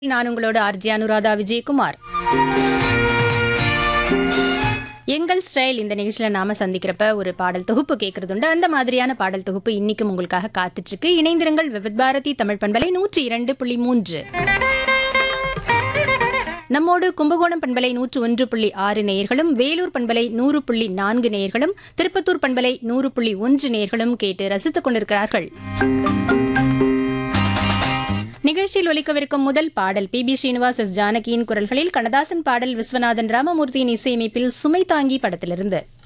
நான் உங்களோட ஆர்ஜி அனுராதா விஜயகுமார் எங்கள் ஸ்டைல் இந்த நிகழ்ச்சியில் நாம சந்திக்கிறப்ப ஒரு பாடல் தொகுப்பு கேட்கறது உண்டு அந்த மாதிரியான பாடல் தொகுப்பு இன்னைக்கும் உங்களுக்காக காத்துச்சுக்கு இணைந்திருங்கள் விவித் பாரதி தமிழ் பண்பலை நூற்றி இரண்டு புள்ளி மூன்று நம்மோடு கும்பகோணம் பண்பலை நூற்று ஒன்று புள்ளி ஆறு நேயர்களும் வேலூர் பண்பலை நூறு புள்ளி நான்கு நேயர்களும் திருப்பத்தூர் பண்பலை நூறு புள்ளி ஒன்று நேயர்களும் கேட்டு ரசித்துக் கொண்டிருக்கிறார்கள் நிகழ்ச்சியில் ஒலிக்கவிருக்கும் முதல் பாடல் பி பி ஸ்ரீனிவாஸ் எஸ் ஜானகியின் குரல்களில் கண்ணதாசன் பாடல் விஸ்வநாதன் ராமமூர்த்தியின் இசையமைப்பில் சுமை தாங்கி படத்திலிருந்து